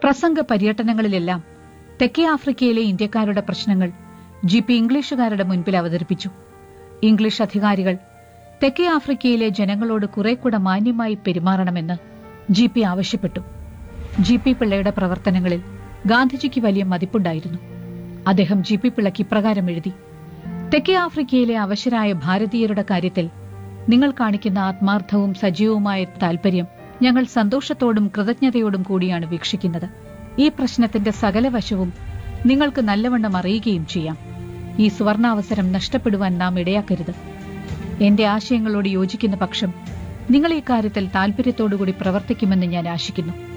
പ്രസംഗ പര്യടനങ്ങളിലെല്ലാം തെക്കേ ആഫ്രിക്കയിലെ ഇന്ത്യക്കാരുടെ പ്രശ്നങ്ങൾ ജി പി ഇംഗ്ലീഷുകാരുടെ മുൻപിൽ അവതരിപ്പിച്ചു ഇംഗ്ലീഷ് അധികാരികൾ തെക്കേ ആഫ്രിക്കയിലെ ജനങ്ങളോട് കുറെ കൂടെ മാന്യമായി പെരുമാറണമെന്ന് ജി പി ആവശ്യപ്പെട്ടു ജി പി പിള്ളയുടെ പ്രവർത്തനങ്ങളിൽ ഗാന്ധിജിക്ക് വലിയ മതിപ്പുണ്ടായിരുന്നു അദ്ദേഹം ജി പി പിള്ളയ്ക്ക് ഇപ്രകാരം എഴുതി തെക്കേ ആഫ്രിക്കയിലെ അവശരായ ഭാരതീയരുടെ കാര്യത്തിൽ നിങ്ങൾ കാണിക്കുന്ന ആത്മാർത്ഥവും സജീവവുമായ താൽപര്യം ഞങ്ങൾ സന്തോഷത്തോടും കൃതജ്ഞതയോടും കൂടിയാണ് വീക്ഷിക്കുന്നത് ഈ പ്രശ്നത്തിന്റെ സകല വശവും നിങ്ങൾക്ക് നല്ലവണ്ണം അറിയുകയും ചെയ്യാം ഈ സുവർണാവസരം നഷ്ടപ്പെടുവാൻ നാം ഇടയാക്കരുത് എന്റെ ആശയങ്ങളോട് യോജിക്കുന്ന പക്ഷം നിങ്ങൾ ഈ കാര്യത്തിൽ താൽപര്യത്തോടുകൂടി പ്രവർത്തിക്കുമെന്ന് ഞാൻ ആശിക്കുന്നു